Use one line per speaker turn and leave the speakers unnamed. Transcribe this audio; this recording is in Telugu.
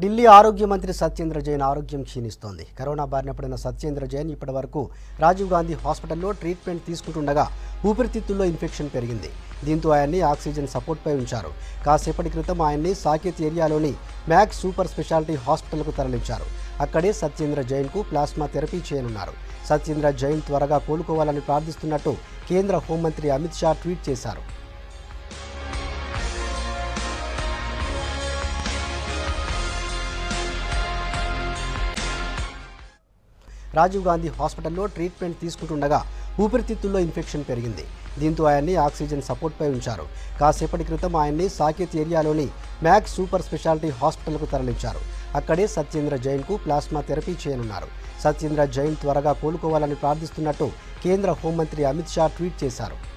ఢిల్లీ ఆరోగ్య మంత్రి సత్యేంద్ర జైన్ ఆరోగ్యం క్షీణిస్తోంది కరోనా బారిన పడిన సత్యేంద్ర జైన్ ఇప్పటి వరకు రాజీవ్ గాంధీ హాస్పిటల్లో ట్రీట్మెంట్ తీసుకుంటుండగా ఊపిరితిత్తుల్లో ఇన్ఫెక్షన్ పెరిగింది దీంతో ఆయన్ని ఆక్సిజన్ సపోర్ట్పై ఉంచారు కాసేపటి క్రితం ఆయన్ని సాకేత్ ఏరియాలోని మ్యాక్స్ సూపర్ స్పెషాలిటీ హాస్పిటల్కు తరలించారు అక్కడే సత్యేంద్ర జైన్కు ప్లాస్మా థెరపీ చేయనున్నారు సత్యేంద్ర జైన్ త్వరగా కోలుకోవాలని ప్రార్థిస్తున్నట్టు కేంద్ర హోంమంత్రి అమిత్ షా ట్వీట్ చేశారు రాజీవ్ గాంధీ హాస్పిటల్లో ట్రీట్మెంట్ తీసుకుంటుండగా ఊపిరితిత్తుల్లో ఇన్ఫెక్షన్ పెరిగింది దీంతో ఆయన్ని ఆక్సిజన్ సపోర్ట్పై ఉంచారు కాసేపటి క్రితం ఆయన్ని సాకేత్ ఏరియాలోని మ్యాక్స్ సూపర్ స్పెషాలిటీ హాస్పిటల్కు తరలించారు అక్కడే సత్యేంద్ర జైన్కు ప్లాస్మా థెరపీ చేయనున్నారు సత్యేంద్ర జైన్ త్వరగా కోలుకోవాలని ప్రార్థిస్తున్నట్టు కేంద్ర హోంమంత్రి అమిత్ షా ట్వీట్ చేశారు